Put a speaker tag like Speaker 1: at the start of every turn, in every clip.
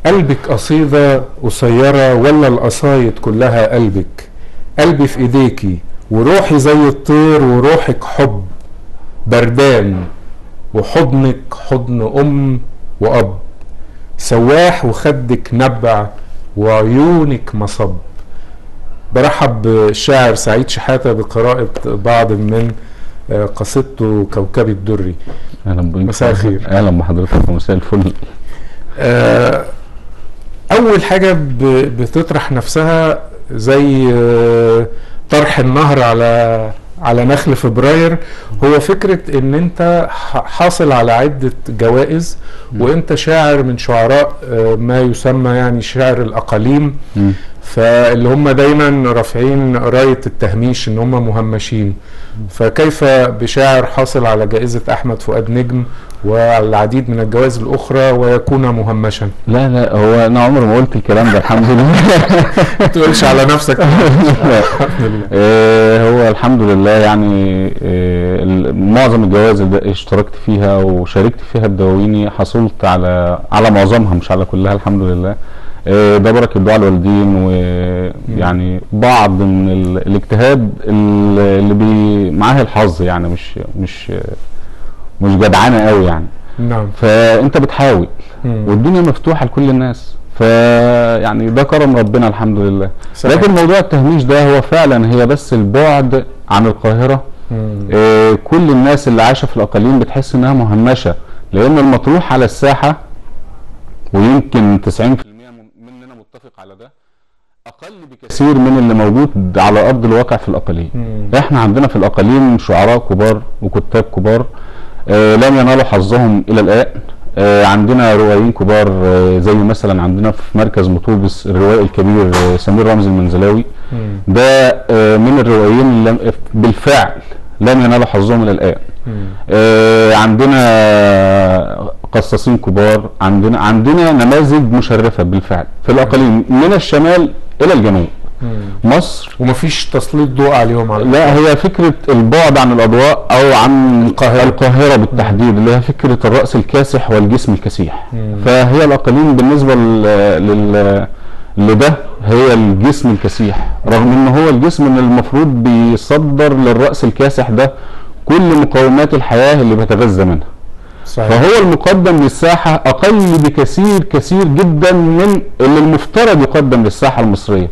Speaker 1: قلبك قصيدة قصيرة ولا القصايد كلها قلبك قلبي في ايديكي وروحي زي الطير وروحك حب بردان وحضنك حضن ام واب سواح وخدك نبع وعيونك مصب برحب بالشاعر سعيد شحاتة بقراءة بعض من آه، قصيدته كوكبي الدري
Speaker 2: اهلا بك
Speaker 1: مساء الخير.
Speaker 2: اهلا بحضرتك ومساء الفل
Speaker 1: آه، أول حاجة ب- بتطرح نفسها زي آه، طرح النهر على على نخل فبراير هو فكرة ان انت ح- حاصل على عدة جوائز وانت شاعر من شعراء آه، ما يسمى يعني شعر الاقاليم
Speaker 2: مم.
Speaker 1: فاللي هم دايما رافعين راية التهميش ان هم مهمشين فكيف بشاعر حاصل على جائزة احمد فؤاد نجم والعديد من الجوائز الاخرى ويكون مهمشا
Speaker 2: لا لا هو انا عمري ما قلت الكلام ده الحمد لله
Speaker 1: ما تقولش على نفسك
Speaker 2: لا.
Speaker 1: الحمد لله
Speaker 2: آه، هو الحمد لله يعني آه، ال- معظم الجوائز اللي اشتركت فيها وشاركت فيها بدواويني حصلت على على معظمها مش على كلها الحمد لله آه، ده بركة دعاء الوالدين ويعني بعض من ال- الاجتهاد ال- اللي بي معاه الحظ يعني مش مش مش جدعانه قوي يعني
Speaker 1: نعم
Speaker 2: فانت بتحاول
Speaker 1: مم.
Speaker 2: والدنيا مفتوحه لكل الناس فيعني ده كرم ربنا الحمد لله
Speaker 1: صحيح.
Speaker 2: لكن موضوع التهميش ده هو فعلا هي بس البعد عن القاهره
Speaker 1: مم.
Speaker 2: آه، كل الناس اللي عايشه في الاقاليم بتحس انها مهمشه لان المطروح على الساحه ويمكن 90% مننا متفق على ده اقل بكثير من اللي موجود على ارض الواقع في الاقاليم
Speaker 1: مم.
Speaker 2: احنا عندنا في الاقاليم شعراء كبار وكتاب كبار آه لم ينالوا حظهم الى الان آه عندنا روائيين كبار آه زي مثلا عندنا في مركز مطوبس الروائي الكبير آه سمير رمزي المنزلاوي
Speaker 1: مم.
Speaker 2: ده آه من الروائيين اللي لم- بالفعل لم ينالوا حظهم الى الان
Speaker 1: مم.
Speaker 2: آه، عندنا قصاصين كبار عندنا عندنا نماذج مشرفه بالفعل في الاقاليم من الشمال الى الجنوب
Speaker 1: مم.
Speaker 2: مصر
Speaker 1: ومفيش تسليط ضوء عليهم على
Speaker 2: لا هي فكره البعد عن الاضواء او عن
Speaker 1: القاهرة.
Speaker 2: القاهره بالتحديد اللي هي فكره الراس الكاسح والجسم الكسيح
Speaker 1: مم.
Speaker 2: فهي الاقاليم بالنسبه لل, لل... لده هي الجسم الكسيح رغم ان هو الجسم اللي المفروض بيصدر للراس الكاسح ده كل مقومات الحياه اللي بيتغذى منها
Speaker 1: صحيح
Speaker 2: فهو المقدم للساحه اقل بكثير كثير جدا من اللي المفترض يقدم للساحه المصريه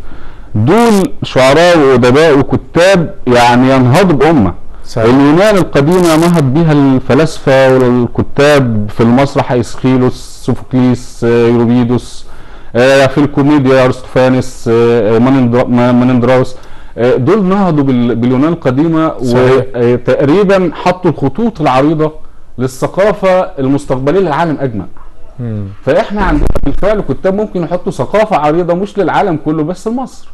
Speaker 2: دول شعراء وادباء وكتاب يعني ينهضوا بامه
Speaker 1: صحيح
Speaker 2: اليونان القديمه نهض بها الفلاسفه والكتاب في المسرح ايسخيلوس سوفوكليس آه، يوروبيدوس آه، في الكوميديا ارستوفانس آه، منندرا- ما- منندراوس آه، دول نهضوا بال- باليونان القديمه
Speaker 1: صحيح.
Speaker 2: وتقريبا حطوا الخطوط العريضه للثقافه المستقبليه للعالم اجمع
Speaker 1: مم.
Speaker 2: فاحنا عندنا بالفعل كتاب ممكن يحطوا ثقافه عريضه مش للعالم كله بس لمصر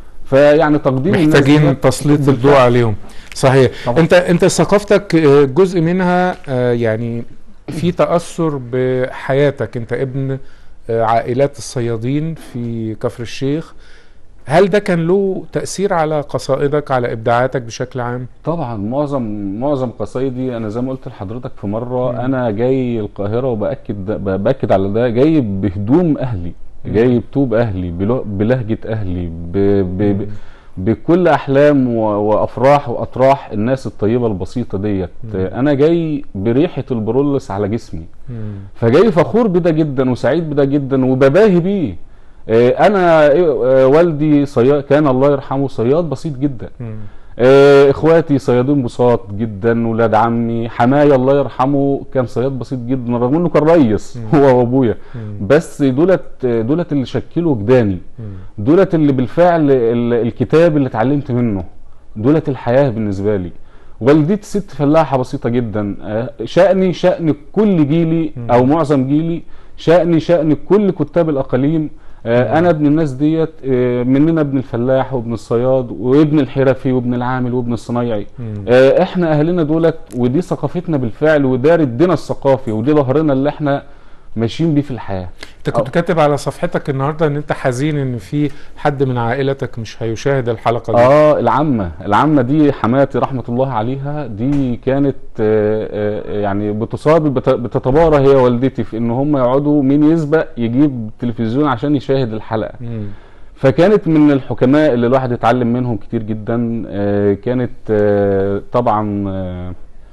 Speaker 2: فيعني تقديم الناس ديت
Speaker 1: محتاجين تسليط
Speaker 2: بالفعل.
Speaker 1: الضوء عليهم صحيح
Speaker 2: طبعا.
Speaker 1: انت انت ثقافتك آه، جزء منها آه، يعني في تاثر بحياتك انت ابن آه، عائلات الصيادين في كفر الشيخ هل ده كان له تاثير على قصائدك على ابداعاتك بشكل عام
Speaker 2: طبعا معظم معظم قصايدي انا زي ما قلت لحضرتك في مره
Speaker 1: مم.
Speaker 2: انا جاي القاهره وباكد ب- باكد على ده جاي بهدوم اهلي جاي بتوب اهلي بلو- بلهجه اهلي ب ب ب بكل احلام و- وافراح واطراح الناس الطيبه البسيطه ديت
Speaker 1: مم.
Speaker 2: انا جاي بريحه البرولس على جسمي
Speaker 1: مم.
Speaker 2: فجاي فخور بده جدا وسعيد بده جدا وبباهي بيه آه، انا آه، والدي صياد كان الله يرحمه صياد بسيط جدا
Speaker 1: مم.
Speaker 2: آه، اخواتي صيادين بساط جدا ولاد عمي حماية الله يرحمه كان صياد بسيط جدا رغم انه كان ريس
Speaker 1: مم.
Speaker 2: هو وابويا
Speaker 1: مم.
Speaker 2: بس دولت دولت اللي شكلوا وجداني
Speaker 1: مم.
Speaker 2: دولت اللي بالفعل ال- الكتاب اللي اتعلمت منه دولت الحياة بالنسبة لي والدتي ست فلاحة بسيطة جدا آه، شأني شأن كل جيلي
Speaker 1: مم.
Speaker 2: أو معظم جيلي شأني شأن كل كتاب الأقاليم آه، أنا ابن الناس ديت آه، مننا ابن الفلاح وابن الصياد وابن الحرفي وابن العامل وابن الصنايعي
Speaker 1: مم.
Speaker 2: آه، احنا اهلنا دولت ودي ثقافتنا بالفعل وده ردنا الثقافي ودي ظهرنا اللي احنا ماشيين بيه في الحياه
Speaker 1: انت كنت
Speaker 2: أو-
Speaker 1: كاتب على صفحتك النهارده ان انت حزين ان في حد من عائلتك مش هيشاهد الحلقه دي
Speaker 2: اه العمه العمه دي حماتي رحمه الله عليها دي كانت آه، آه، يعني بتصاب بت- بتتبارى هي والدتي في ان هم يقعدوا مين يسبق يجيب تلفزيون عشان يشاهد الحلقه
Speaker 1: مم.
Speaker 2: فكانت من الحكماء اللي الواحد اتعلم منهم كتير جدا آه، كانت آه، طبعا آه،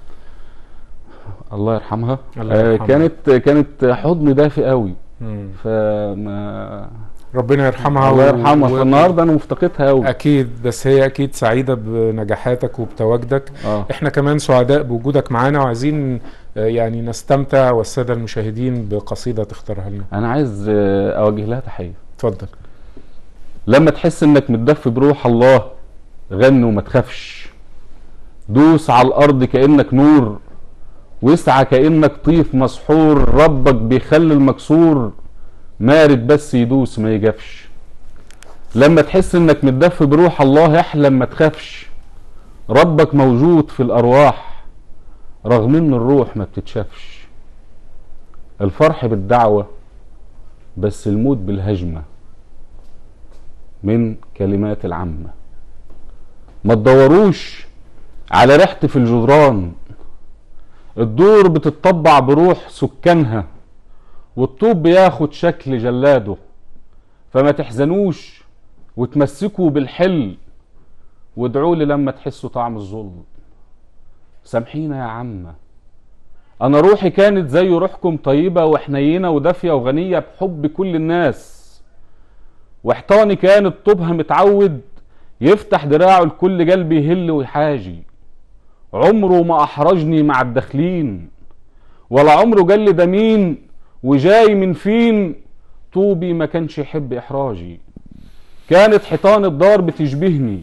Speaker 2: الله يرحمها
Speaker 1: الله
Speaker 2: آه،
Speaker 1: يرحمها.
Speaker 2: كانت كانت حضن دافئ قوي
Speaker 1: مم.
Speaker 2: فما
Speaker 1: ربنا يرحمها
Speaker 2: الله
Speaker 1: و-
Speaker 2: يرحمها
Speaker 1: و-
Speaker 2: فالنهارده انا مفتقدها قوي
Speaker 1: اكيد بس هي اكيد سعيده بنجاحاتك وبتواجدك
Speaker 2: اه
Speaker 1: احنا كمان سعداء بوجودك معانا وعايزين آه، يعني نستمتع والساده المشاهدين بقصيده تختارها لنا
Speaker 2: انا عايز آه، اوجه لها تحيه
Speaker 1: اتفضل
Speaker 2: لما تحس انك متدفي بروح الله غني وما تخافش دوس على الارض كانك نور واسعى كانك طيف مسحور ربك بيخلي المكسور مارد بس يدوس ما يجافش لما تحس انك متدفي بروح الله احلم ما تخافش ربك موجود في الارواح رغم ان الروح ما بتتشافش الفرح بالدعوه بس الموت بالهجمه من كلمات العامة ما تدوروش على ريحة في الجدران الدور بتطبع بروح سكانها والطوب بياخد شكل جلاده فما تحزنوش وتمسكوا بالحل وادعوا لي لما تحسوا طعم الظلم سامحينا يا عمه انا روحي كانت زي روحكم طيبه وحنينه ودافيه وغنيه بحب كل الناس وحيطاني كانت طوبها متعود يفتح دراعه لكل قلبي يهل ويحاجي عمره ما احرجني مع الداخلين ولا عمره قال لي ده مين وجاي من فين طوبي ما كانش يحب احراجي كانت حيطان الدار بتشبهني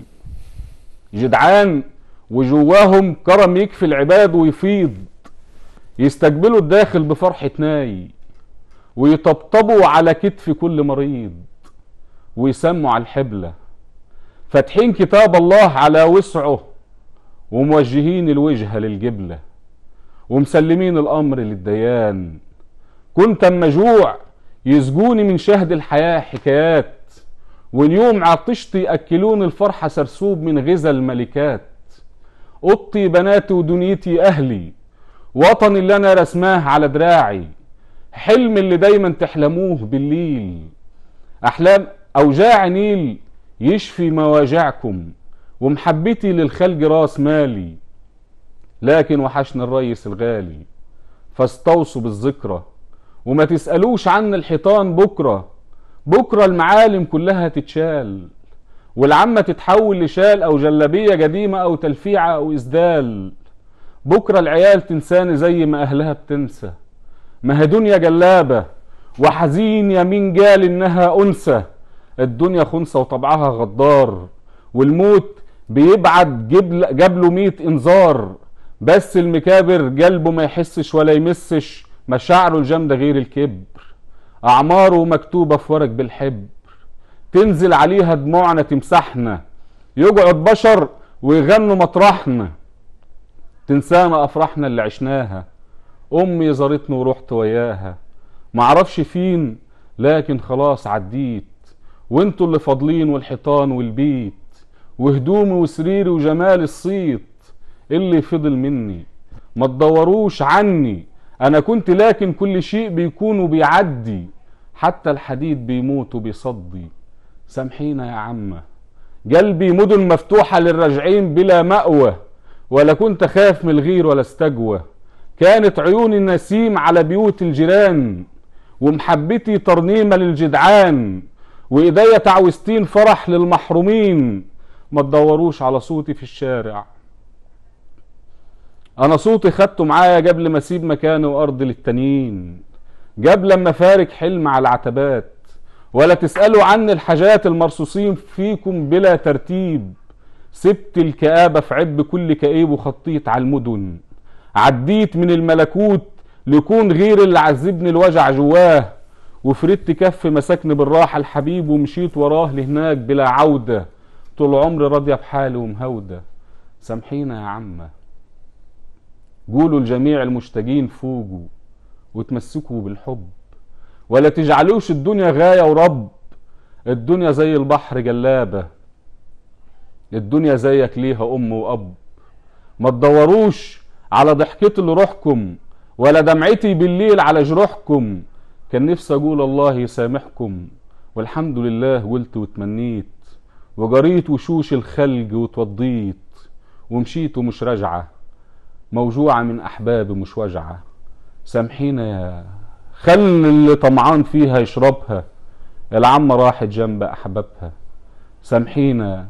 Speaker 2: جدعان وجواهم كرم يكفي العباد ويفيض يستقبلوا الداخل بفرحة ناي ويطبطبوا على كتف كل مريض ويسموا على الحبلة فاتحين كتاب الله على وسعه وموجهين الوجهة للجبلة ومسلمين الأمر للديان كنت أما جوع يسجوني من شهد الحياة حكايات واليوم عطشت يأكلون الفرحة سرسوب من غذا الملكات أوضتي بناتي ودنيتي أهلي وطني اللي أنا رسماه على دراعي حلم اللي دايما تحلموه بالليل أحلام أوجاع نيل يشفي مواجعكم ومحبتي للخلق راس مالي لكن وحشنا الريس الغالي فاستوصوا بالذكرى وما تسألوش عن الحيطان بكرة بكرة المعالم كلها تتشال والعمة تتحول لشال أو جلبية قديمة أو تلفيعة أو إسدال بكرة العيال تنساني زي ما أهلها بتنسى ما هي دنيا جلابة وحزين يا مين قال إنها أنثى الدنيا خنثى وطبعها غدار والموت بيبعت جبل جابله ميت انذار بس المكابر قلبه ما يحسش ولا يمسش مشاعره الجامدة غير الكبر أعماره مكتوبة في ورق بالحبر تنزل عليها دموعنا تمسحنا يقعد بشر ويغنوا مطرحنا تنسانا أفراحنا اللي عشناها أمي زارتني ورحت وياها معرفش فين لكن خلاص عديت وانتوا اللي فاضلين والحيطان والبيت وهدومي وسريري وجمال الصيت اللي فضل مني ما تدوروش عني انا كنت لكن كل شيء بيكون وبيعدي حتى الحديد بيموت وبيصدي سامحينا يا عمه قلبي مدن مفتوحة للراجعين بلا مأوى ولا كنت خاف من الغير ولا استجوى كانت عيوني نسيم على بيوت الجيران ومحبتي ترنيمة للجدعان وإيديا تعويستين فرح للمحرومين ما تدوروش على صوتي في الشارع أنا صوتي خدته معايا قبل ما أسيب مكاني وأرضي للتانيين قبل لما فارق حلم على العتبات ولا تسألوا عن الحاجات المرصوصين فيكم بلا ترتيب سبت الكآبة في عب كل كئيب وخطيت على المدن عديت من الملكوت لكون غير اللي عذبني الوجع جواه وفردت كف مسكني بالراحة الحبيب ومشيت وراه لهناك بلا عودة طول عمري راضية بحالي ومهودة سامحينا يا عمة قولوا لجميع المشتاقين فوقوا وتمسكوا بالحب ولا تجعلوش الدنيا غاية ورب الدنيا زي البحر جلابة الدنيا زيك ليها أم وأب ما تدوروش على ضحكتي لروحكم ولا دمعتي بالليل على جروحكم كان نفسي أقول الله يسامحكم والحمد لله قلت وتمنيت وجريت وشوش الخلج وتوضيت ومشيت ومش راجعة موجوعة من أحبابي مش وجعة سامحينا يا خل اللي طمعان فيها يشربها العمة راحت جنب أحبابها سامحينا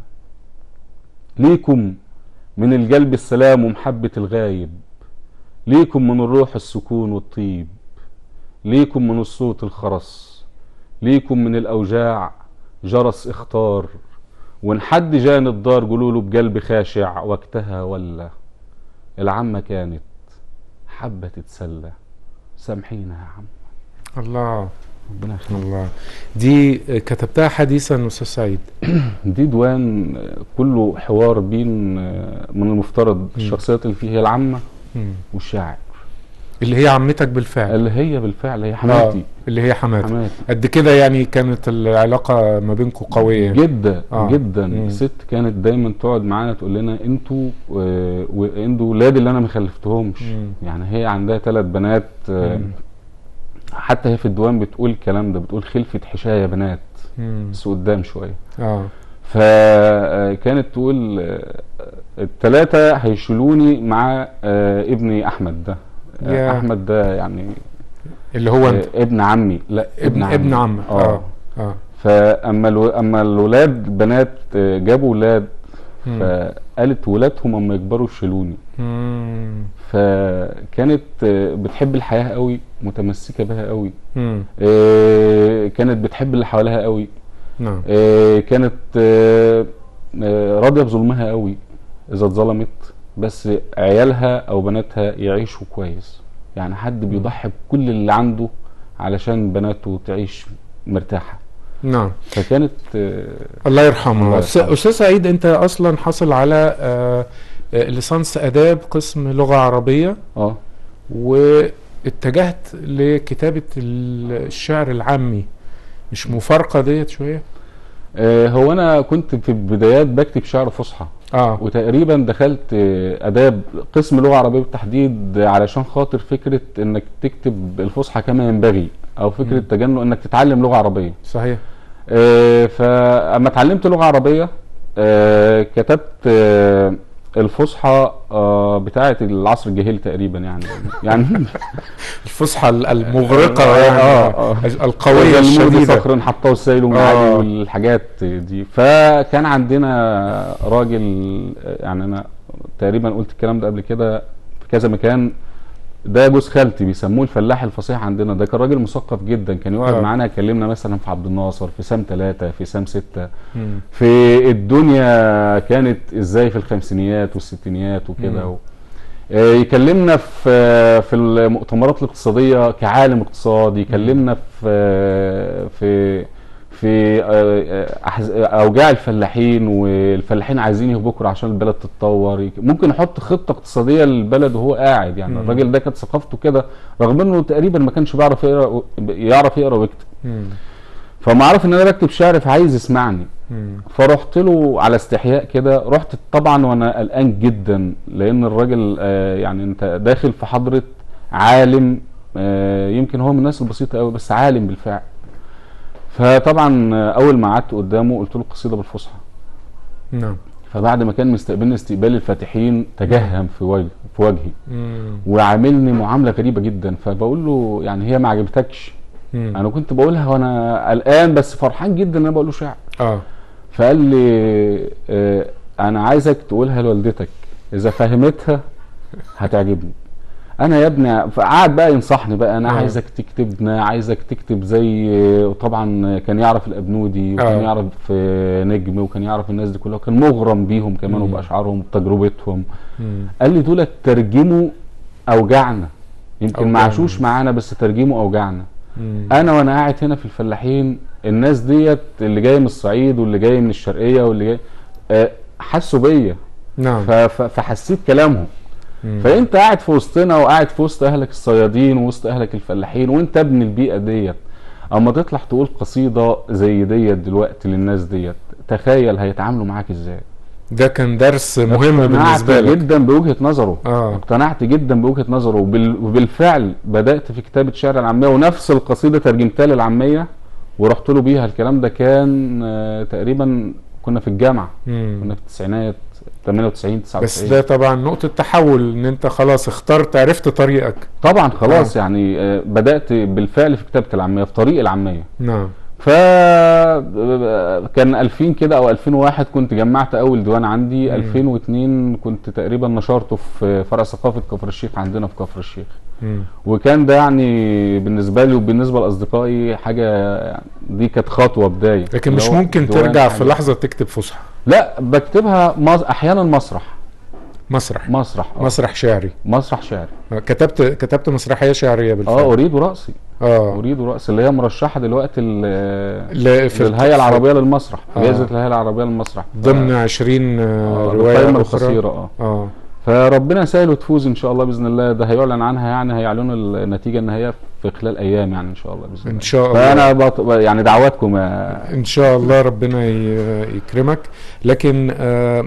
Speaker 2: ليكم من القلب السلام ومحبة الغايب ليكم من الروح السكون والطيب ليكم من الصوت الخرس ليكم من الأوجاع جرس اختار وان حد جان الدار قولوله بقلب خاشع وقتها ولا العمة كانت حابة تتسلى سامحينا يا عم
Speaker 1: الله
Speaker 2: ربنا يخليك
Speaker 1: الله دي كتبتها حديثا استاذ سعيد
Speaker 2: دي ديوان كله حوار بين من المفترض الشخصيات اللي فيه هي العامة
Speaker 1: مم.
Speaker 2: والشاعر
Speaker 1: اللي هي عمتك بالفعل
Speaker 2: اللي هي بالفعل هي
Speaker 1: آه،
Speaker 2: حماتي
Speaker 1: اللي هي حماتك
Speaker 2: حماتي
Speaker 1: قد كده يعني كانت العلاقة ما بينكم قوية يعني.
Speaker 2: جدا
Speaker 1: آه.
Speaker 2: جدا
Speaker 1: مم.
Speaker 2: الست كانت دايما تقعد معانا تقول لنا انتوا آه، وانتوا ولاد اللي انا ما خلفتهمش
Speaker 1: مم.
Speaker 2: يعني هي عندها ثلاث بنات آه،
Speaker 1: مم.
Speaker 2: حتى هي في الديوان بتقول الكلام ده بتقول خلفة حشاية بنات
Speaker 1: مم.
Speaker 2: بس قدام شوية
Speaker 1: اه
Speaker 2: فكانت تقول الثلاثة هيشيلوني مع آه، ابني أحمد ده آه،
Speaker 1: يا.
Speaker 2: أحمد ده يعني
Speaker 1: اللي هو انت
Speaker 2: آه، ابن عمي لا
Speaker 1: ابن ابن عمك
Speaker 2: اه
Speaker 1: اه اه
Speaker 2: فاما الو... اما الولاد بنات آه، جابوا ولاد
Speaker 1: مم.
Speaker 2: فقالت ولادهم اما يكبروا يشيلوني
Speaker 1: مم.
Speaker 2: فكانت آه، بتحب الحياه قوي متمسكه بها قوي
Speaker 1: مم.
Speaker 2: آه، كانت بتحب اللي حواليها قوي
Speaker 1: نعم
Speaker 2: آه، كانت آه، آه، راضيه بظلمها قوي اذا اتظلمت بس عيالها او بناتها يعيشوا كويس يعني حد بيضحي بكل اللي عنده علشان بناته تعيش مرتاحه
Speaker 1: نعم
Speaker 2: فكانت آه،
Speaker 1: الله يرحمه
Speaker 2: الله
Speaker 1: أس-
Speaker 2: يرحمه.
Speaker 1: استاذ سعيد انت اصلا حصل على آه، آه، ليسانس اداب قسم لغه عربيه
Speaker 2: اه
Speaker 1: واتجهت لكتابه ال- الشعر العامي مش مفارقه ديت شويه
Speaker 2: آه، هو انا كنت في البدايات بكتب شعر فصحى
Speaker 1: اه
Speaker 2: وتقريبا دخلت آه، اداب قسم لغه عربيه بالتحديد علشان خاطر فكره انك تكتب الفصحى كما ينبغي او فكره
Speaker 1: مم.
Speaker 2: تجنب انك تتعلم لغه عربيه
Speaker 1: صحيح
Speaker 2: آه، فاما اتعلمت لغه عربيه آه، كتبت آه، الفصحى آه، بتاعه العصر الجاهلي تقريبا يعني يعني
Speaker 1: الفصحى ال- المغرقه
Speaker 2: آه،
Speaker 1: يعني
Speaker 2: آه، آه.
Speaker 1: القويه
Speaker 2: المود
Speaker 1: الشديده
Speaker 2: صخر حطاه السيل
Speaker 1: آه.
Speaker 2: ومعادي والحاجات دي فكان عندنا راجل يعني انا تقريبا قلت الكلام ده قبل كده في كذا مكان ده جوز خالتي بيسموه الفلاح الفصيح عندنا ده كان راجل مثقف جدا كان يقعد
Speaker 1: آه.
Speaker 2: معانا يكلمنا مثلا في عبد الناصر في سام ثلاثة في سام ستة
Speaker 1: مم.
Speaker 2: في الدنيا كانت ازاي في الخمسينيات والستينيات وكده
Speaker 1: مم.
Speaker 2: و... آه، يكلمنا في في المؤتمرات الاقتصاديه كعالم اقتصادي يكلمنا في في في آه، أحز- اوجاع الفلاحين والفلاحين عايزين ايه بكره عشان البلد تتطور يك- ممكن يحط خطه اقتصاديه للبلد وهو قاعد يعني
Speaker 1: مم.
Speaker 2: الراجل ده كانت ثقافته كده رغم انه تقريبا ما كانش بيعرف يقرا يعرف يقرا ويكتب
Speaker 1: مم.
Speaker 2: فما عرف ان انا بكتب شعر فعايز يسمعني
Speaker 1: مم.
Speaker 2: فرحت له على استحياء كده رحت طبعا وانا قلقان جدا لان الراجل آه، يعني انت داخل في حضره عالم آه، يمكن هو من الناس البسيطه قوي بس عالم بالفعل فطبعا آه، اول ما قعدت قدامه قلت له القصيده بالفصحى
Speaker 1: نعم
Speaker 2: فبعد ما كان مستقبلني استقبال الفاتحين تجهم في وجهي في وجهي
Speaker 1: مم.
Speaker 2: وعاملني معامله غريبه جدا فبقول له يعني هي ما عجبتكش
Speaker 1: مم.
Speaker 2: انا كنت بقولها وانا قلقان بس فرحان جدا ان انا بقول له شعر
Speaker 1: اه
Speaker 2: فقال لي آه، انا عايزك تقولها لوالدتك اذا فهمتها هتعجبني انا يا ابني فقعد بقى ينصحني بقى انا
Speaker 1: آه.
Speaker 2: عايزك تكتبنا عايزك تكتب زي وطبعا كان يعرف الابنودي وكان
Speaker 1: آه.
Speaker 2: يعرف آه، نجم وكان يعرف الناس دي كلها وكان مغرم بيهم كمان
Speaker 1: مم.
Speaker 2: وباشعارهم وبتجربتهم
Speaker 1: مم.
Speaker 2: قال لي دول ترجموا اوجعنا يمكن ما
Speaker 1: أوجعنا.
Speaker 2: عاشوش معانا بس ترجموا اوجعنا
Speaker 1: مم.
Speaker 2: انا وانا قاعد هنا في الفلاحين الناس ديت اللي جاي من الصعيد واللي جاي من الشرقيه واللي جاي آه، حسوا بيا
Speaker 1: نعم
Speaker 2: ف- ف- فحسيت كلامهم
Speaker 1: مم.
Speaker 2: فانت قاعد في وسطنا وقاعد في وسط اهلك الصيادين ووسط اهلك الفلاحين وانت ابن البيئه ديت اما تطلع تقول قصيده زي ديت دلوقتي للناس ديت تخيل هيتعاملوا معاك ازاي
Speaker 1: ده كان درس مهم
Speaker 2: اقتنعت
Speaker 1: بالنسبه لك
Speaker 2: جدا بوجهه نظره
Speaker 1: اه
Speaker 2: اقتنعت جدا بوجهه نظره وبال- وبالفعل بدات في كتابه شعر العاميه ونفس القصيده ترجمتها للعاميه ورحت له بيها الكلام ده كان آه، تقريبا كنا في الجامعه
Speaker 1: مم.
Speaker 2: كنا في التسعينات 98 99
Speaker 1: بس ده طبعا نقطة تحول ان انت خلاص اخترت عرفت طريقك
Speaker 2: طبعا خلاص يعني آه، بدات بالفعل في كتابه العاميه في طريق العاميه
Speaker 1: نعم
Speaker 2: ف كان 2000 كده او 2001 كنت جمعت اول ديوان عندي
Speaker 1: مم.
Speaker 2: 2002 كنت تقريبا نشرته في فرع ثقافه كفر الشيخ عندنا في كفر الشيخ
Speaker 1: مم.
Speaker 2: وكان ده يعني بالنسبه لي وبالنسبه لاصدقائي حاجه يعني دي كانت خطوه بدايه
Speaker 1: لكن
Speaker 2: اللي
Speaker 1: مش
Speaker 2: هو
Speaker 1: ممكن
Speaker 2: ديوان
Speaker 1: ترجع في
Speaker 2: حاجة.
Speaker 1: لحظة تكتب فصحى
Speaker 2: لا بكتبها مز... احيانا مسرح
Speaker 1: مسرح
Speaker 2: مسرح آه.
Speaker 1: مسرح شعري
Speaker 2: مسرح شعري
Speaker 1: آه، كتبت كتبت مسرحية شعرية بالفعل
Speaker 2: اه اريد راسي
Speaker 1: اه
Speaker 2: اريد راسي اللي هي مرشحه دلوقتي ال-
Speaker 1: ل- في
Speaker 2: للهيئه العربيه للمسرح
Speaker 1: آه.
Speaker 2: جائزه الهيئه العربيه للمسرح ف-
Speaker 1: ضمن 20 آه،
Speaker 2: آه،
Speaker 1: رواية
Speaker 2: القائمة
Speaker 1: أخرى
Speaker 2: القصيرة اه
Speaker 1: اه
Speaker 2: فربنا يسهل وتفوز ان شاء الله باذن الله ده هيعلن عنها يعني هيعلنوا النتيجه النهائيه في خلال ايام يعني ان شاء الله باذن الله
Speaker 1: ان شاء الله
Speaker 2: فانا بط... يعني دعواتكم آه،
Speaker 1: ان شاء الله ربنا ي- يكرمك لكن آه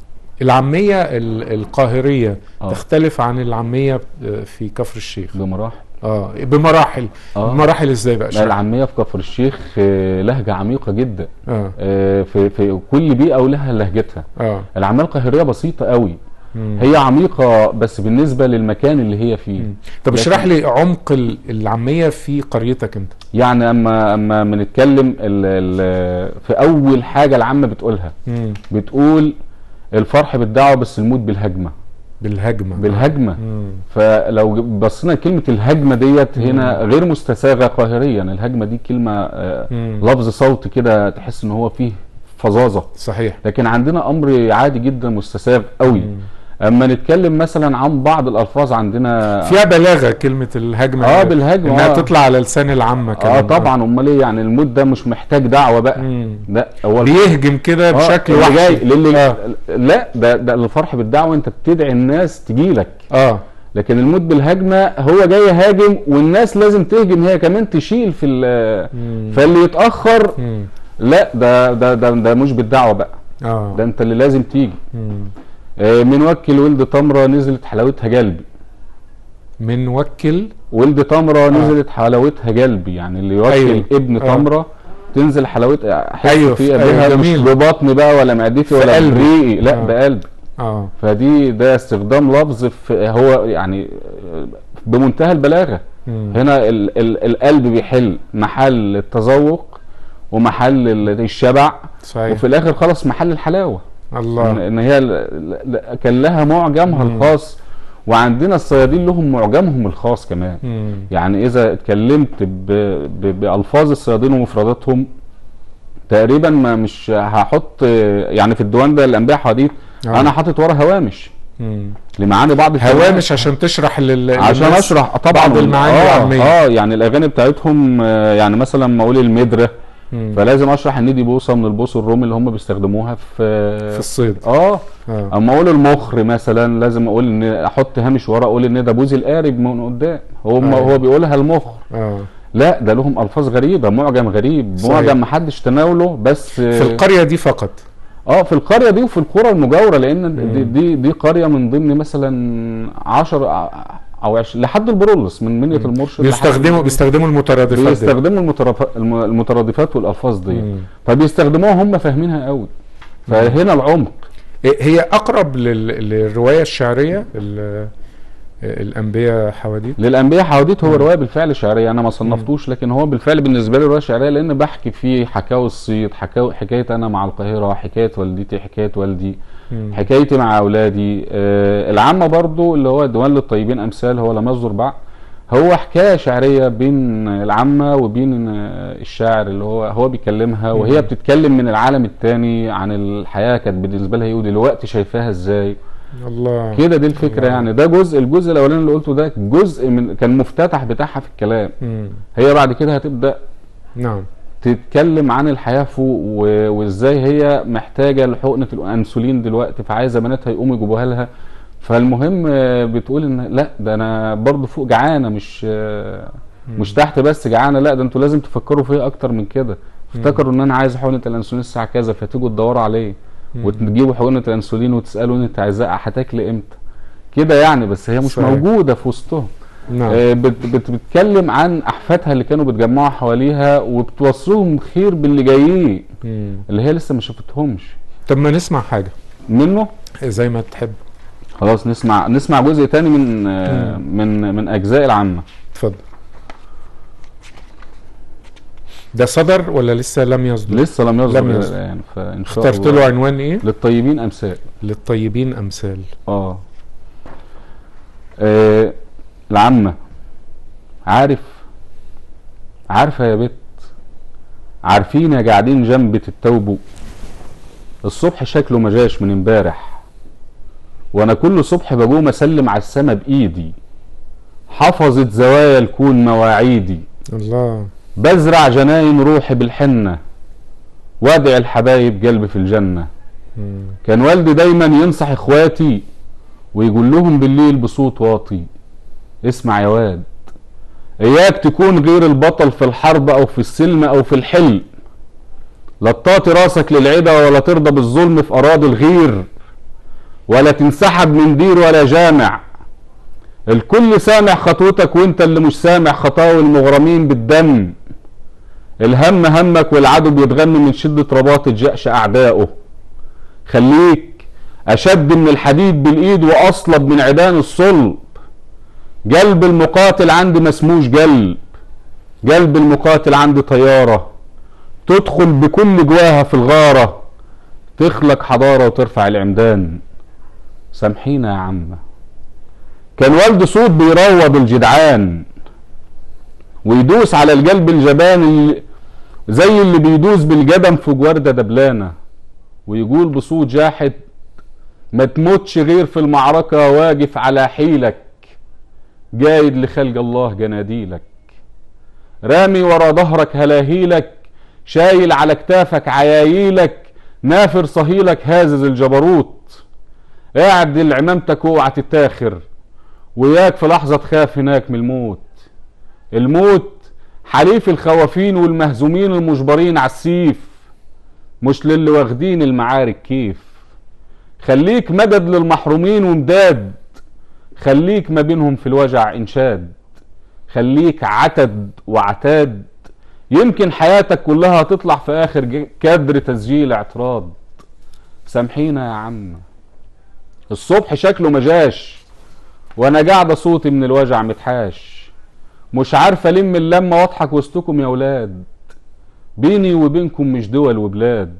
Speaker 1: العامية ال- القاهرية
Speaker 2: آه.
Speaker 1: تختلف عن العامية آه، في كفر الشيخ
Speaker 2: بمراحل
Speaker 1: اه بمراحل
Speaker 2: اه
Speaker 1: مراحل ازاي بقى
Speaker 2: لا
Speaker 1: شرح.
Speaker 2: العاميه في كفر الشيخ آه، لهجه عميقه جدا
Speaker 1: اه
Speaker 2: آه، في في كل بيئه ولها لهجتها
Speaker 1: اه
Speaker 2: العاميه القاهريه بسيطه قوي
Speaker 1: مم.
Speaker 2: هي عميقه بس بالنسبه للمكان اللي هي فيه
Speaker 1: مم. طب
Speaker 2: لكن-
Speaker 1: اشرح لي عمق ال- العامية في قريتك انت
Speaker 2: يعني اما اما بنتكلم ال- ال- في اول حاجه العامه بتقولها
Speaker 1: مم.
Speaker 2: بتقول الفرح بالدعوه بس الموت بالهجمه
Speaker 1: بالهجمة
Speaker 2: بالهجمه
Speaker 1: مم.
Speaker 2: فلو ج- بصينا كلمه الهجمه ديت هنا غير مستساغه قاهريا الهجمه دي كلمه آه،
Speaker 1: مم.
Speaker 2: لفظ صوتي كده تحس ان هو فيه فظاظه
Speaker 1: صحيح
Speaker 2: لكن عندنا امر عادي جدا مستساغ قوي
Speaker 1: مم.
Speaker 2: اما نتكلم مثلا عن بعض الالفاظ عندنا
Speaker 1: فيها بلاغة كلمة الهجمة
Speaker 2: اه بالهجمه
Speaker 1: انها
Speaker 2: آه.
Speaker 1: تطلع على لسان العامة
Speaker 2: اه
Speaker 1: كمان
Speaker 2: طبعا امال ايه يعني الموت ده مش محتاج دعوه بقى
Speaker 1: مم.
Speaker 2: ده هو
Speaker 1: بيهجم كده
Speaker 2: آه،
Speaker 1: بشكل
Speaker 2: اللي جاي
Speaker 1: وحشي
Speaker 2: للي
Speaker 1: آه.
Speaker 2: لا ده ده الفرح بالدعوه انت بتدعي الناس تجي لك
Speaker 1: اه
Speaker 2: لكن الموت بالهجمه هو جاي يهاجم والناس لازم تهجم هي كمان تشيل في ال-
Speaker 1: مم.
Speaker 2: فاللي يتاخر
Speaker 1: مم.
Speaker 2: لا ده ده ده, ده مش بالدعوه بقى
Speaker 1: اه
Speaker 2: ده انت اللي لازم تيجي
Speaker 1: مم.
Speaker 2: آه، من وكل ولد تمره نزلت حلاوتها قلبي
Speaker 1: من وكل
Speaker 2: ولد تمره نزلت حلاوتها قلبي يعني اللي يوكل
Speaker 1: أيوه.
Speaker 2: ابن
Speaker 1: آه.
Speaker 2: تمره تنزل حلاوتها احس
Speaker 1: أيوه،
Speaker 2: فيها
Speaker 1: أيوه،
Speaker 2: بيها مش
Speaker 1: جميل.
Speaker 2: ببطني بقى ولا معدتي
Speaker 1: في
Speaker 2: ولا
Speaker 1: قلبي.
Speaker 2: بريقي لا
Speaker 1: آه.
Speaker 2: بقلبي
Speaker 1: اه
Speaker 2: فدي ده استخدام لفظ في هو يعني بمنتهى البلاغه
Speaker 1: مم.
Speaker 2: هنا ال ال القلب بيحل محل التذوق ومحل ال- الشبع
Speaker 1: صحيح
Speaker 2: وفي الاخر خلاص محل الحلاوه ان
Speaker 1: الله
Speaker 2: إن هي ال- ال- ال- كان لها معجمها
Speaker 1: مم.
Speaker 2: الخاص وعندنا الصيادين لهم معجمهم الخاص كمان
Speaker 1: مم.
Speaker 2: يعني اذا اتكلمت ب ب بالفاظ الصيادين ومفرداتهم تقريبا ما مش هحط يعني في الديوان ده الانبياء حديث
Speaker 1: آه.
Speaker 2: انا حاطط ورا هوامش
Speaker 1: مم.
Speaker 2: لمعاني بعض الكلمات.
Speaker 1: هوامش عشان تشرح لل
Speaker 2: عشان
Speaker 1: للناس
Speaker 2: اشرح طبعا
Speaker 1: بعض المعاني
Speaker 2: اه
Speaker 1: العامية.
Speaker 2: اه يعني الاغاني بتاعتهم آه، يعني مثلا لما اقول المدره
Speaker 1: مم.
Speaker 2: فلازم اشرح ان دي بوصه من البوص الرومي اللي هم بيستخدموها في
Speaker 1: في الصيد
Speaker 2: اه
Speaker 1: اه
Speaker 2: اما اقول المخر مثلا لازم اقول ان احط هامش ورا اقول ان ده بوز القارب من قدام هو
Speaker 1: أيوة.
Speaker 2: هو بيقولها المخر
Speaker 1: اه
Speaker 2: لا ده لهم الفاظ غريبه معجم غريب
Speaker 1: صحيح.
Speaker 2: معجم محدش تناوله بس
Speaker 1: في القرية دي فقط
Speaker 2: اه في القريه دي وفي القرى المجاوره لان
Speaker 1: مم.
Speaker 2: دي, دي دي قريه من ضمن مثلا 10 او 20 لحد البرولس من منيه المرشد لحد-
Speaker 1: بيستخدموا بيستخدموا المترادفات دي.
Speaker 2: بيستخدموا المترف- الم- المترادفات والالفاظ دي
Speaker 1: مم.
Speaker 2: فبيستخدموها هم فاهمينها قوي فهنا العمق
Speaker 1: هي اقرب لل... للروايه الشعريه ال... الانبياء حواديت
Speaker 2: للانبياء حواديت هو روايه بالفعل شعريه انا ما صنفتوش لكن هو بالفعل بالنسبه لي روايه شعريه لان بحكي فيه حكاوي الصيد حكاوي حكايه انا مع القاهره حكايه والدتي حكايه والدي
Speaker 1: مم.
Speaker 2: حكايتي مع اولادي آه العامه برضو اللي هو ديوان للطيبين امثال هو لم يصدر بعد هو حكايه شعريه بين العامه وبين آه، الشاعر اللي هو هو بيكلمها وهي
Speaker 1: مم.
Speaker 2: بتتكلم من العالم التاني عن الحياه كانت بالنسبه لها ايه ودلوقتي شايفاها ازاي
Speaker 1: الله
Speaker 2: كده دي الفكره
Speaker 1: الله.
Speaker 2: يعني ده جزء الجزء الاولاني اللي قلته ده جزء من كان مفتتح بتاعها في الكلام
Speaker 1: مم.
Speaker 2: هي بعد كده هتبدا
Speaker 1: نعم
Speaker 2: تتكلم عن الحياه فوق و- وازاي هي محتاجه لحقنه الانسولين دلوقتي فعايزه بناتها يقوموا يجيبوها لها فالمهم آه، بتقول ان لا ده انا برضه فوق جعانه مش آه،
Speaker 1: مم.
Speaker 2: مش تحت بس جعانه لا ده انتوا لازم تفكروا فيها اكتر من كده افتكروا ان انا عايز حقنه الانسولين الساعه كذا فتيجوا تدوروا عليه
Speaker 1: مم.
Speaker 2: وتجيبوا حقنه الانسولين وتسالوا انت عايزاه هتاكلي امتى كده يعني بس هي مش
Speaker 1: صحيح.
Speaker 2: موجوده في وسطهم
Speaker 1: نعم
Speaker 2: آه، بت بت بتتكلم عن احفادها اللي كانوا بيتجمعوا حواليها وبتوصلهم خير باللي جايين
Speaker 1: مم.
Speaker 2: اللي هي لسه ما شافتهمش
Speaker 1: طب ما نسمع حاجه
Speaker 2: منه
Speaker 1: زي ما تحب
Speaker 2: خلاص نسمع نسمع جزء تاني من آه، من من اجزاء العامه
Speaker 1: اتفضل ده صدر ولا لسه لم يصدر
Speaker 2: لسه لم يصدر
Speaker 1: لم
Speaker 2: إلى
Speaker 1: يصدر.
Speaker 2: الان فان شاء
Speaker 1: اخترت
Speaker 2: الله
Speaker 1: له عنوان ايه
Speaker 2: للطيبين امثال
Speaker 1: للطيبين امثال
Speaker 2: اه آه، العامة عارف عارفة يا بت عارفين يا قاعدين جنب تتوبوا الصبح شكله ما جاش من امبارح وانا كل صبح بقوم اسلم على السما بايدي حفظت زوايا الكون مواعيدي
Speaker 1: الله
Speaker 2: بزرع جناين روحي بالحنة وادعي الحبايب قلبي في الجنة
Speaker 1: مم.
Speaker 2: كان والدي دايما ينصح اخواتي ويقول لهم بالليل بصوت واطي اسمع يا واد اياك تكون غير البطل في الحرب او في السلم او في الحلم لا تطاطي راسك للعدا ولا ترضى بالظلم في اراضي الغير ولا تنسحب من دير ولا جامع الكل سامع خطوتك وانت اللي مش سامع خطاوي المغرمين بالدم الهم همك والعدو بيتغم من شدة رباط جأش أعدائه خليك أشد من الحديد بالإيد وأصلب من عيدان الصلب قلب المقاتل عندي مسموش قلب قلب المقاتل عندي طيارة تدخل بكل جواها في الغارة تخلق حضارة وترفع العمدان سامحينا يا عمه كان والد صوت بيروض الجدعان ويدوس على القلب الجبان اللي زي اللي بيدوس بالجبن في وردة دبلانة ويقول بصوت جاحد ما تموتش غير في المعركة واقف على حيلك جايد لخلق الله جناديلك رامي ورا ظهرك هلاهيلك شايل على كتافك عيايلك نافر صهيلك هازز الجبروت اعدل عمامتك اوعى تتاخر وياك في لحظة تخاف هناك من الموت الموت حليف الخوافين والمهزومين المجبرين على السيف مش للي واخدين المعارك كيف خليك مدد للمحرومين ومداد خليك ما بينهم في الوجع انشاد خليك عتد وعتاد يمكن حياتك كلها تطلع في اخر ج- كادر تسجيل اعتراض سامحينا يا عم الصبح شكله مجاش وانا قاعده صوتي من الوجع متحاش مش عارفه الم اللمه واضحك وسطكم يا ولاد بيني وبينكم مش دول وبلاد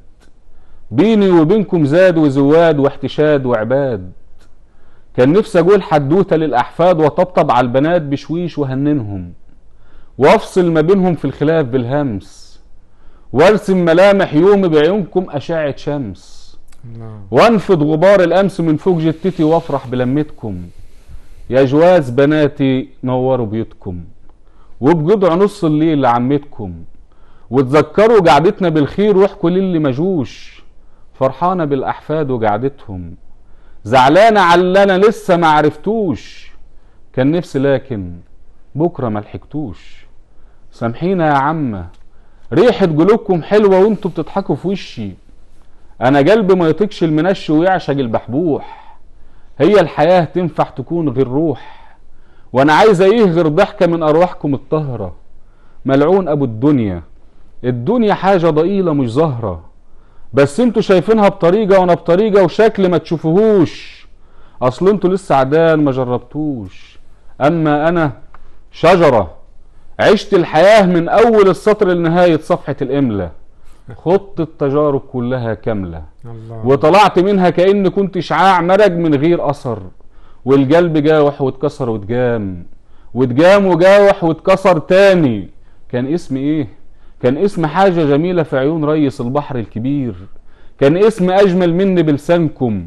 Speaker 2: بيني وبينكم زاد وزواد واحتشاد وعباد كان نفسي اقول حدوته للاحفاد وطبطب على البنات بشويش وهننهم وافصل ما بينهم في الخلاف بالهمس وارسم ملامح يومي بعيونكم اشعه شمس
Speaker 1: الله
Speaker 2: وانفض غبار الامس من فوق جتتي وافرح بلمتكم يا جواز بناتي نوروا بيوتكم وبجدع نص الليل لعمتكم وتذكروا قعدتنا بالخير واحكوا للي مجوش فرحانه بالاحفاد وقعدتهم زعلانه على اللي انا لسه ما عرفتوش كان نفسي لكن بكره ما لحقتوش سامحينا يا عمه ريحه قلوبكم حلوه وانتوا بتضحكوا في وشي انا قلبي ما يطيقش المنش ويعشق البحبوح هي الحياة تنفع تكون غير روح وانا عايز ايه غير ضحكة من ارواحكم الطاهرة ملعون ابو الدنيا الدنيا حاجة ضئيلة مش ظاهرة بس انتوا شايفينها بطريقة وانا بطريقة وشكل ما تشوفوهوش اصل انتوا لسه عدان ما جربتوش اما انا شجرة عشت الحياة من اول السطر لنهاية صفحة الاملة خط التجارب كلها كاملة
Speaker 1: الله
Speaker 2: وطلعت منها كأن كنت شعاع مرج من غير أثر والقلب جاوح واتكسر واتجام واتجام وجاوح واتكسر تاني كان اسم ايه كان اسم حاجة جميلة في عيون ريس البحر الكبير كان اسم أجمل مني بلسانكم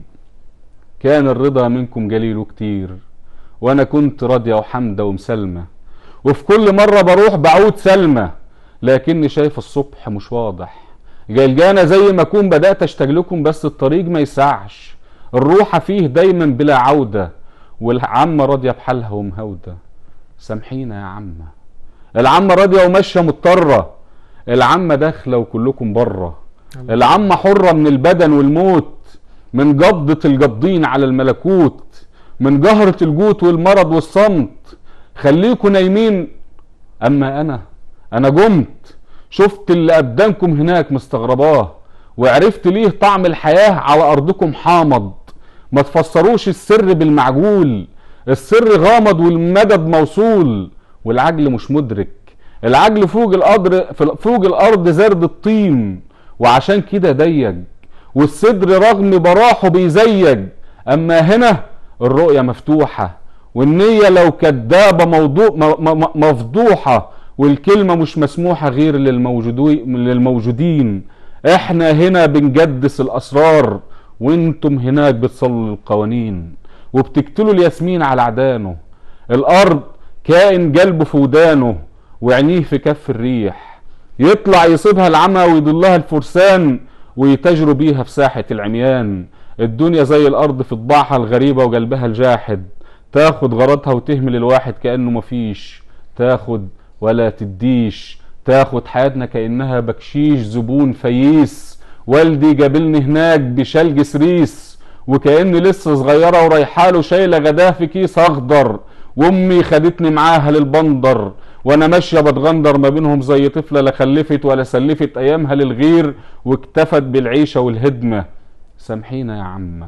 Speaker 2: كان الرضا منكم جليل كتير وأنا كنت راضية وحمدة ومسلمة وفي كل مرة بروح بعود سلمى لكني شايف الصبح مش واضح جلجانة زي ما أكون بدأت أشتاق لكم بس الطريق ما يسعش الروحة فيه دايما بلا عودة والعمة راضية بحالها ومهودة سامحينا يا عمة العمة راضية وماشية مضطرة العمة داخلة وكلكم بره العمة حرة من البدن والموت من قبضة القابضين على الملكوت من جهرة الجوت والمرض والصمت خليكوا نايمين اما انا انا قمت شفت اللي ابدانكم هناك مستغرباه وعرفت ليه طعم الحياة على ارضكم حامض ما تفسروش السر بالمعجول السر غامض والمدد موصول والعجل مش مدرك العجل فوق الارض فوق الارض زرد الطين وعشان كده ضيق والصدر رغم براحه بيزيج اما هنا الرؤية مفتوحة والنية لو كدابة موضوع م- م- مفضوحة والكلمة مش مسموحة غير للموجودي- للموجودين احنا هنا بنجدس الاسرار وانتم هناك بتصلوا القوانين وبتقتلوا الياسمين على عدانه الارض كائن قلبه في ودانه وعينيه في كف الريح يطلع يصيبها العمى ويضلها الفرسان ويتاجروا بيها في ساحة العميان الدنيا زي الارض في طباعها الغريبة وقلبها الجاحد تاخد غرضها وتهمل الواحد كأنه مفيش تاخد ولا تديش تاخد حياتنا كأنها بكشيش زبون فييس والدي جابلني هناك بشلج سريس وكأني لسه صغيرة ورايحاله شايلة غداه في كيس أخضر وأمي خدتني معاها للبندر وأنا ماشية بتغندر ما بينهم زي طفلة لا خلفت ولا سلفت أيامها للغير واكتفت بالعيشة والهدمة سامحينا يا عمه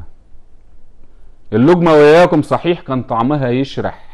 Speaker 2: اللجمة وياكم صحيح كان طعمها يشرح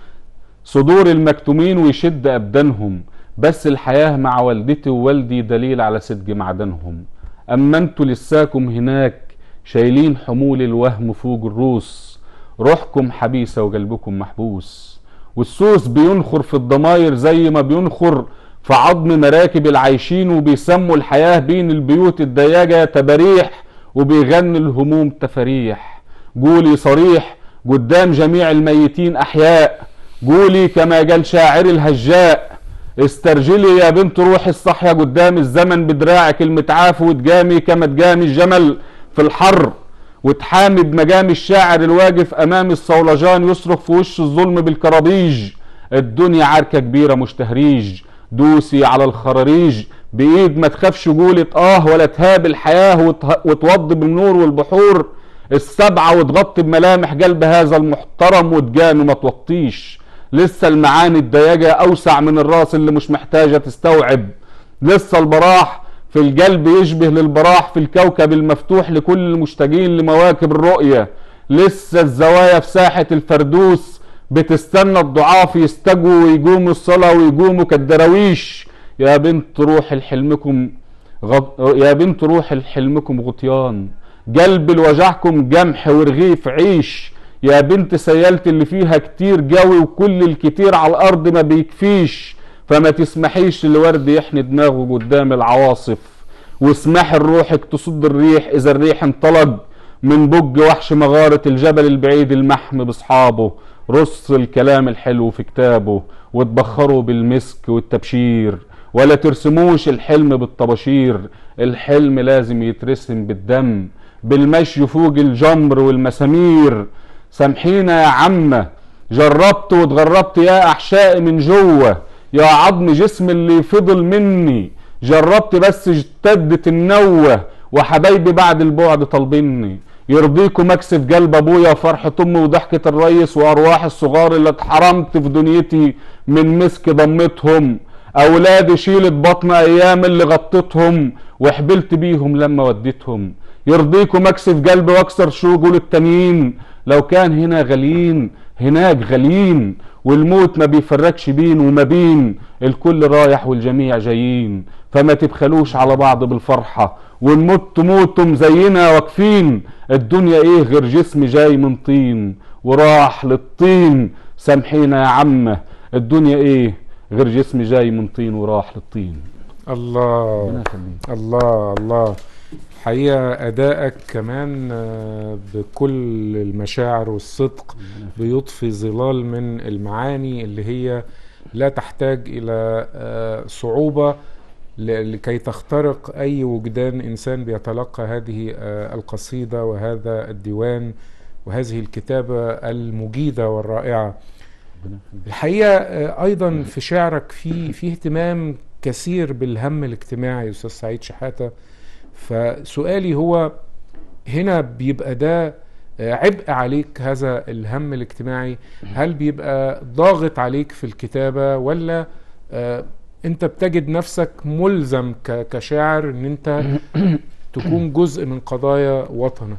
Speaker 2: صدور المكتومين ويشد أبدانهم بس الحياة مع والدتي ووالدي دليل على صدق معدنهم أما انتوا لساكم هناك شايلين حمول الوهم فوق الروس روحكم حبيسة وقلبكم محبوس والسوس بينخر في الضماير زي ما بينخر في عظم مراكب العايشين وبيسموا الحياة بين البيوت الضيقة تباريح وبيغني الهموم تفاريح قولي صريح قدام جميع الميتين أحياء قولي كما قال شاعر الهجاء استرجلي يا بنت روحي الصحية قدام الزمن بدراعك المتعاف وتجامي كما تجامي الجمل في الحر وتحامي بمجام الشاعر الواقف امام الصولجان يصرخ في وش الظلم بالكرابيج الدنيا عركة كبيرة مش تهريج دوسي على الخراريج بايد ما تخافش قولة اه ولا تهاب الحياة وته- وتوضي بالنور والبحور السبعة وتغطي بملامح قلب هذا المحترم وتجاني ما توطيش لسه المعاني الضيقة اوسع من الراس اللي مش محتاجة تستوعب لسه البراح في القلب يشبه للبراح في الكوكب المفتوح لكل المشتاقين لمواكب الرؤية لسه الزوايا في ساحة الفردوس بتستنى الضعاف يستجوا ويقوموا الصلاة ويقوموا كالدراويش يا بنت روح لحلمكم غض... يا بنت روح لحلمكم غطيان قلب لوجعكم جمح ورغيف عيش يا بنت سيالت اللي فيها كتير جوي وكل الكتير على الارض ما بيكفيش فما تسمحيش للورد يحني دماغه قدام العواصف واسمحي لروحك تصد الريح اذا الريح انطلق من بج وحش مغارة الجبل البعيد المحم باصحابه رص الكلام الحلو في كتابه وتبخروا بالمسك والتبشير ولا ترسموش الحلم بالطباشير الحلم لازم يترسم بالدم بالمشي فوق الجمر والمسامير سامحينا يا عمه جربت واتغربت يا احشائي من جوه يا عظم جسم اللي فضل مني جربت بس اجتدت النوة وحبايبي بعد البعد طالبيني يرضيكم اكسف قلب ابويا وفرحة امي وضحكة الريس وارواح الصغار اللي اتحرمت في دنيتي من مسك ضمتهم اولادي شيلت بطن ايام اللي غطيتهم وحبلت بيهم لما وديتهم يرضيكم اكسف قلبي واكسر شوقه للتانيين لو كان هنا غاليين هناك غاليين والموت ما بيفرقش بين وما بين الكل رايح والجميع جايين فما تبخلوش على بعض بالفرحة ونموت موتم زينا واقفين الدنيا ايه غير جسم جاي من طين وراح للطين سامحينا يا عمه الدنيا ايه غير جسم جاي من طين وراح للطين
Speaker 1: الله
Speaker 2: ربنا يخليك
Speaker 1: الله الله حقيقة أدائك كمان آه، بكل المشاعر والصدق بيضفي ظلال من المعاني اللي هي لا تحتاج إلى آه، صعوبة ل- لكي تخترق أي وجدان إنسان بيتلقى هذه آه، القصيدة وهذا الديوان وهذه الكتابة المجيدة والرائعة
Speaker 2: ربنا يخليك.
Speaker 1: الحقيقه آه، ايضا في شعرك في في اهتمام كثير بالهم الاجتماعي يا استاذ سعيد شحاته فسؤالي هو هنا بيبقى ده آه، عبء عليك هذا الهم الاجتماعي هل بيبقى ضاغط عليك في الكتابه ولا آه، انت بتجد نفسك ملزم ك- كشاعر ان انت تكون جزء من قضايا وطنك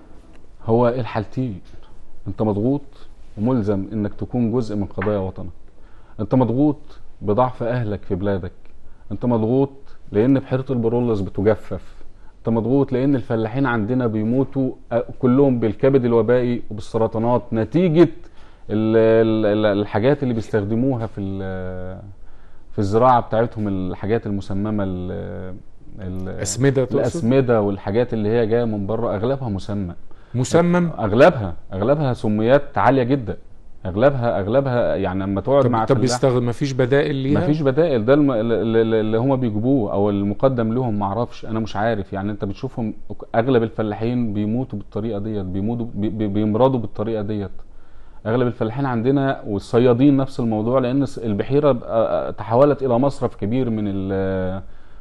Speaker 2: هو الحالتين انت مضغوط وملزم انك تكون جزء من قضايا وطنك انت مضغوط بضعف اهلك في بلادك انت مضغوط لان بحيره البرولس بتجفف انت مضغوط لان الفلاحين عندنا بيموتوا اه، كلهم بالكبد الوبائي وبالسرطانات نتيجه ال- ال- ال- الحاجات اللي بيستخدموها في ال- في الزراعه بتاعتهم الحاجات المسممه ال- ال-
Speaker 1: اسمده تقصد
Speaker 2: الاسمده والحاجات اللي هي جايه من بره اغلبها مسمى
Speaker 1: مسمم
Speaker 2: اغلبها اغلبها سميات عاليه جدا اغلبها اغلبها يعني لما تقعد مع
Speaker 1: طب, طب
Speaker 2: فلاح
Speaker 1: بيستخدم مفيش بدائل ليها
Speaker 2: مفيش بدائل ده الم- اللي اللي هم بيجيبوه او المقدم لهم معرفش انا مش عارف يعني انت بتشوفهم اغلب الفلاحين بيموتوا بالطريقه ديت بيموتوا بي- بي- بيمرضوا بالطريقه ديت اغلب الفلاحين عندنا والصيادين نفس الموضوع لان س- البحيره بقى- تحولت الى مصرف كبير من ال-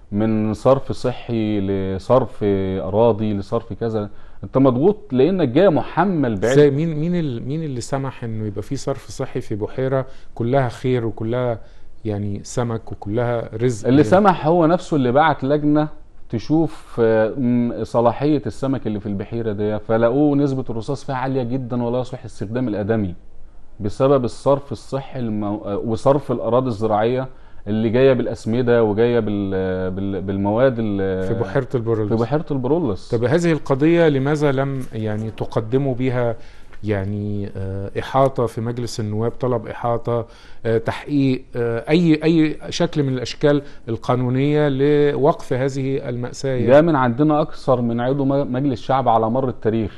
Speaker 2: من صرف صحي لصرف اراضي لصرف كذا انت مضغوط لانك جاي محمل بعلم
Speaker 1: ازاي مين مين ال- مين اللي سمح انه يبقى في صرف صحي في بحيره كلها خير وكلها يعني سمك وكلها رزق
Speaker 2: اللي
Speaker 1: يعني.
Speaker 2: سمح هو نفسه اللي بعت لجنه تشوف آه، م- صلاحيه السمك اللي في البحيره دي فلقوه نسبه الرصاص فيها عاليه جدا ولا يصلح الاستخدام الادمي بسبب الصرف الصحي المو... آه، وصرف الاراضي الزراعيه اللي جايه بالاسمده وجايه بال... بال... بالمواد ال...
Speaker 1: في بحيره البرولوس
Speaker 2: في بحيره البرولس
Speaker 1: طب هذه القضيه لماذا لم يعني تقدموا بها يعني آه، إحاطة في مجلس النواب طلب إحاطة آه، تحقيق آه، أي أي شكل من الأشكال القانونية لوقف هذه المأساة
Speaker 2: ده من عندنا اكثر من عضو م- مجلس شعب على مر التاريخ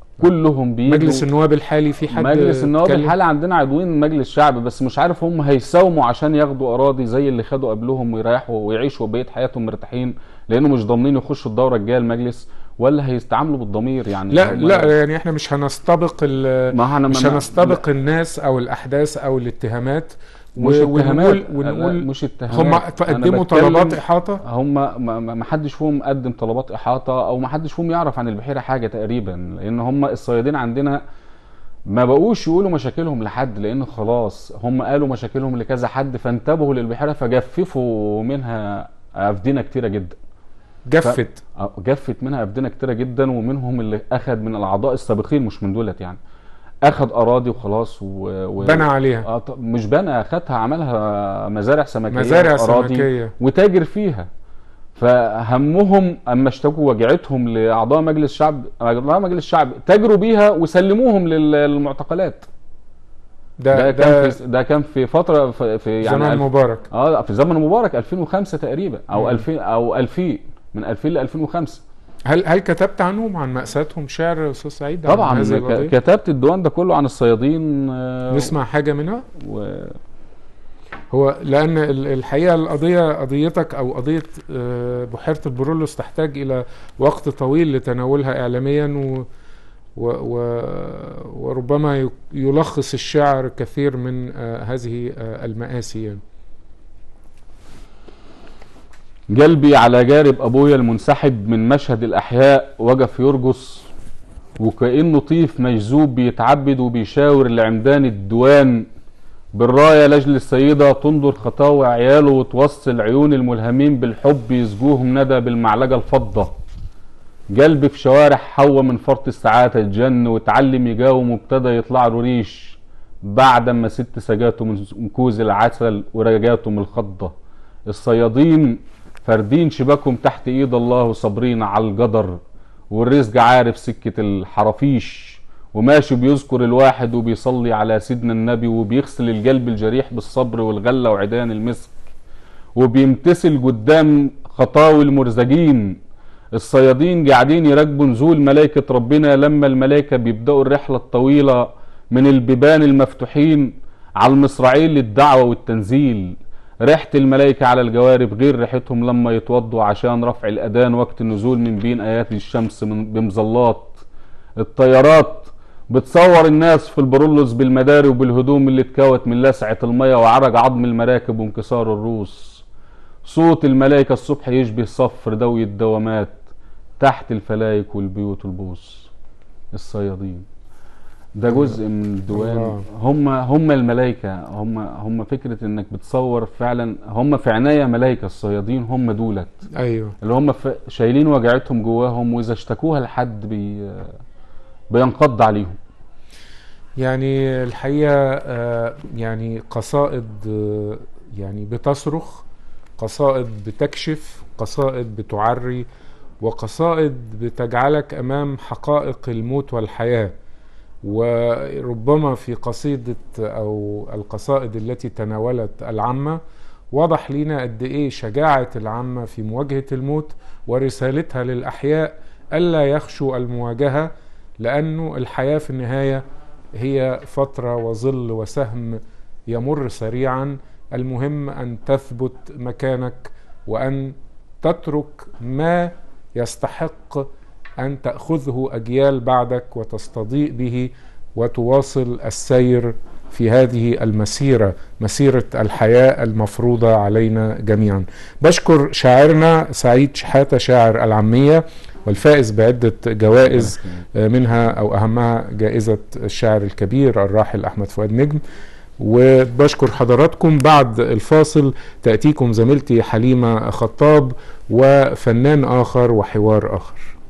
Speaker 2: كلهم بيجوا
Speaker 1: مجلس النواب الحالي في حد
Speaker 2: مجلس النواب
Speaker 1: اتكلم؟
Speaker 2: الحالي عندنا عضوين مجلس شعب بس مش عارف هم هيساوموا عشان ياخدوا اراضي زي اللي خدوا قبلهم ويريحوا ويعيشوا بقيه حياتهم مرتاحين لانه مش ضامنين يخشوا الدوره الجايه المجلس ولا هيستعاملوا بالضمير يعني
Speaker 1: لا
Speaker 2: هم-
Speaker 1: لا يعني احنا مش هنستبق ال-
Speaker 2: ما احنا
Speaker 1: مش
Speaker 2: ما-
Speaker 1: هنستبق الناس او الاحداث او الاتهامات
Speaker 2: مش
Speaker 1: و-
Speaker 2: اتهامات
Speaker 1: ونقول
Speaker 2: لا،
Speaker 1: ونقول
Speaker 2: مش اتهامات
Speaker 1: هم
Speaker 2: أنا
Speaker 1: قدموا
Speaker 2: بتكلم-
Speaker 1: طلبات احاطه
Speaker 2: هم ما- ما ما حدش فيهم قدم طلبات احاطه او ما حدش فيهم يعرف عن البحيره حاجه تقريبا لان هم الصيادين عندنا ما بقوش يقولوا مشاكلهم لحد لان خلاص هم قالوا مشاكلهم لكذا حد فانتبهوا للبحيره فجففوا منها افدنه كتيره جدا
Speaker 1: جفت
Speaker 2: أه، جفت منها افدنه كتيره جدا ومنهم اللي اخذ من الاعضاء السابقين مش من دولت يعني اخذ اراضي وخلاص و... و...
Speaker 1: بنى عليها
Speaker 2: آه ط- مش بنى اخدها عملها مزارع سمكيه
Speaker 1: مزارع
Speaker 2: وأراضي
Speaker 1: سمكيه
Speaker 2: وتاجر فيها فهمهم اما اشتكوا وجعتهم لاعضاء مجلس الشعب اعضاء مجلس الشعب تاجروا بيها وسلموهم لل- للمعتقلات
Speaker 1: ده
Speaker 2: ده,
Speaker 1: ده,
Speaker 2: كان في ده كان في فتره في, في يعني
Speaker 1: زمان
Speaker 2: ألف-
Speaker 1: مبارك
Speaker 2: اه في زمن مبارك 2005 تقريبا او
Speaker 1: مم.
Speaker 2: 2000 او 2000 من 2000 ل 2005
Speaker 1: هل هل كتبت عنهم عن مأساتهم شعر يا استاذ سعيد عن
Speaker 2: طبعا
Speaker 1: هذه
Speaker 2: ك-
Speaker 1: القضية؟
Speaker 2: كتبت الديوان ده كله عن الصيادين آه،
Speaker 1: نسمع حاجه منها
Speaker 2: و...
Speaker 1: هو لان ال- الحقيقه القضيه قضيتك او قضيه آه، بحيره البرولوس تحتاج الى وقت طويل لتناولها اعلاميا و و و وربما ي- يلخص الشعر كثير من آه، هذه آه، المآسي يعني.
Speaker 2: قلبي على جارب ابويا المنسحب من مشهد الاحياء وقف يرقص وكانه طيف مجذوب بيتعبد وبيشاور لعمدان الديوان بالرايه لاجل السيده تنظر خطاوي عياله وتوصل عيون الملهمين بالحب يسقوهم ندى بالمعلقه الفضه قلبي في شوارع حوا من فرط الساعات اتجن واتعلم يجاوم وابتدى يطلع له ريش بعد ما ست سجاته من كوز العسل ورجاته من الخضه الصيادين فاردين شباكهم تحت ايد الله وصابرين على القدر والرزق عارف سكة الحرافيش وماشي بيذكر الواحد وبيصلي على سيدنا النبي وبيغسل القلب الجريح بالصبر والغلة وعيدان المسك وبيمتثل قدام خطاوي المرزقين الصيادين قاعدين يراقبوا نزول ملائكة ربنا لما الملائكة بيبدأوا الرحلة الطويلة من البيبان المفتوحين على المصراعين للدعوة والتنزيل ريحة الملائكة على الجوارب غير ريحتهم لما يتوضوا عشان رفع الأذان وقت النزول من بين آيات الشمس من بمظلات الطيارات بتصور الناس في البرولوس بالمداري وبالهدوم اللي اتكوت من لسعة المية وعرج عظم المراكب وانكسار الروس صوت الملائكة الصبح يشبه صفر دوي الدوامات تحت الفلايك والبيوت والبوس الصيادين ده جزء من الديوان
Speaker 1: الله.
Speaker 2: هم هم الملائكة هم هم فكرة انك بتصور فعلا هم في عناية ملائكة الصيادين هم دولت
Speaker 1: ايوه
Speaker 2: اللي هم ف- شايلين وجعتهم جواهم واذا اشتكوها لحد بي بينقض عليهم
Speaker 1: يعني الحقيقة آه، يعني قصائد آه، يعني بتصرخ قصائد بتكشف قصائد بتعري وقصائد بتجعلك أمام حقائق الموت والحياة وربما في قصيدة أو القصائد التي تناولت العامة وضح لنا قد إيه شجاعة العامة في مواجهة الموت ورسالتها للأحياء ألا يخشوا المواجهة لأنه الحياة في النهاية هي فترة وظل وسهم يمر سريعا المهم أن تثبت مكانك وأن تترك ما يستحق أن تأخذه أجيال بعدك وتستضيء به وتواصل السير في هذه المسيرة مسيرة الحياة المفروضة علينا جميعا بشكر شاعرنا سعيد شحاتة شاعر العامية والفائز بعدة جوائز منها أو أهمها جائزة الشاعر الكبير الراحل أحمد فؤاد نجم وبشكر حضراتكم بعد الفاصل تأتيكم زميلتي حليمة خطاب وفنان آخر وحوار آخر